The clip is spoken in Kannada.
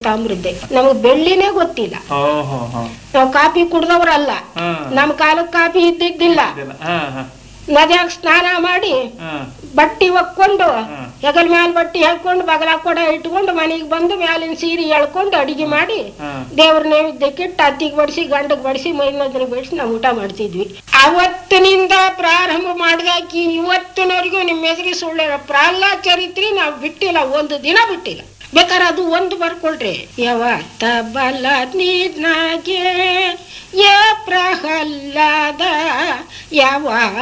ತಾಮ್ರದ್ದೆ ನಮಗ್ ಬೆಳ್ಳಿನೇ ಗೊತ್ತಿಲ್ಲ ಹೋ ಹೋ ಹೋ ನಾವು ಕಾಫಿ ಕುಡ್ದವ್ರಲ್ಲ ಹಾ ನಮ್ ಕಾಲಕ್ಕೆ ಕಾಫಿ ಇದ್ದಿದ್ದಿಲ್ಲ ಇದೆಲ್ಲ. ಹಾ ಹಾ ನದಿಯಾಗ ಸ್ನಾನ ಮಾಡಿ ಹಾ ಬಟ್ಟಿ ಒಕ್ಕೊಂಡು ಹಾ. ಹೆಗಲ್ ಮ್ಯಾಲ ಬಟ್ಟಿ ಹಾಕೊಂಡು ಬಗಲ ಕೊಡ ಇಟ್ಕೊಂಡು ಮನೆಗೆ ಬಂದು ಮ್ಯಾಲಿನ ಸೀರೆ ಎಳ್ಕೊಂಡು ಅಡಿಗೆ ಮಾಡಿ ಹಾ ದೇವ್ರ ನೈವೇದ್ಯಕ್ಕೆ ಇಟ್ಟು ಅತ್ತಿಗೆ ಬಡಿಸಿ ಗಂಡಗ್ ಬಡಿಸಿ ಮೈನದನ್ನ ಬಡಿಸಿ ನಾವು ಊಟ ಮಾಡ್ತಿದ್ವಿ ಅವತ್ತಿನಿಂದ ಪ್ರಾರಂಭ ಮಾಡಿದಾಕಿ ಇವತ್ತಿನವರೆಗೂ ನಿಮ್ಮ ಎದುರಿಗೆ ಸುಳ್ಳು ಪ್ರಹ್ಲಾದ್ ಚರಿತ್ರೆ ನಾವು ಬಿಟ್ಟಿಲ್ಲ ಒಂದು ದಿನ ಬಿಟ್ಟಿಲ್ಲ ಬೇಕಾದ್ರೆ ಅದು ಒಂದು ಬರ್ಕೊಳ್ರಿ ಯಾವತ್ತ ಬಲ ನೀನಾಗೆ ಏ ಪ್ರಹ್ಲಾದ ಯಾವ